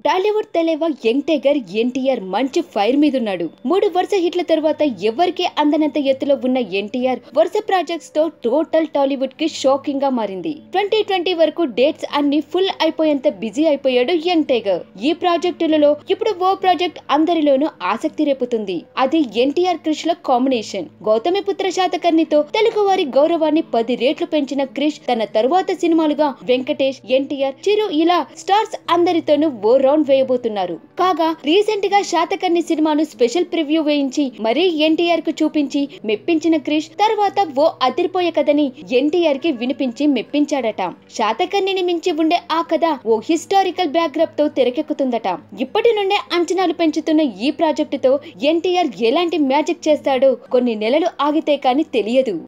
టాలీవుడ్ తలేవా young tiger NTR మంచి fire మీద ఉన్నాడు మూడు వరుస హిట్ల తర్వాత ఎవరికీ అందనంత ఎత్తులో ఉన్న ఎన్టీఆర్ వరుస ప్రాజెక్ట్స్ తో టోటల్ టాలీవుడ్ కి షాకింగ్ గా మారింది ట్వంటీ ట్వంటీ వరకు డేట్స్ అన్ని ఫుల్ అయిపోయేంత బిజీ అయిపోయాడు యంగ్ టైగర్ ఈ ప్రాజెక్టులలో ఇప్పుడు ఓ ప్రాజెక్ట్ అందరిలోనూ ఆసక్తి రేపుతుంది అది ఎన్టీఆర్ క్రిష్ లో కాంబినేషన్ గౌతమిపుత్ర శాతకర్ణితో తెలుగు వారి గౌరవాన్ని పది రేట్లు పెంచిన క్రిష్ తన తరువాత సినిమాలుగా వెంకటేష్ ఎన్టీఆర్ చిరు ఇలా స్టార్స్ అందరితోనూ ఓ రౌండ్ వేయబోతున్నారు కాగా రీసెంట్ గా శాతకర్ణి సినిమాను స్పెషల్ ప్రివ్యూ వేయించి మరీ ఎన్టీఆర్ కు చూపించి మెప్పించిన క్రిష్ తర్వాత ఓ అదిరిపోయే కథని ఎన్టీఆర్ కి వినిపించి మెప్పించాడట శాతకర్ణిని మించి ఉండే ఆ కథ ఓ హిస్టారికల్ బ్యాక్గ్రాప్ తో తెరకెక్కుతుందట ఇప్పటి నుండే అంచనాలు పెంచుతున్న ఈ ప్రాజెక్టుతో ఎన్టీఆర్ ఎలాంటి మ్యాజిక్ చేస్తాడో కొన్ని నెలలు ఆగితే కానీ తెలియదు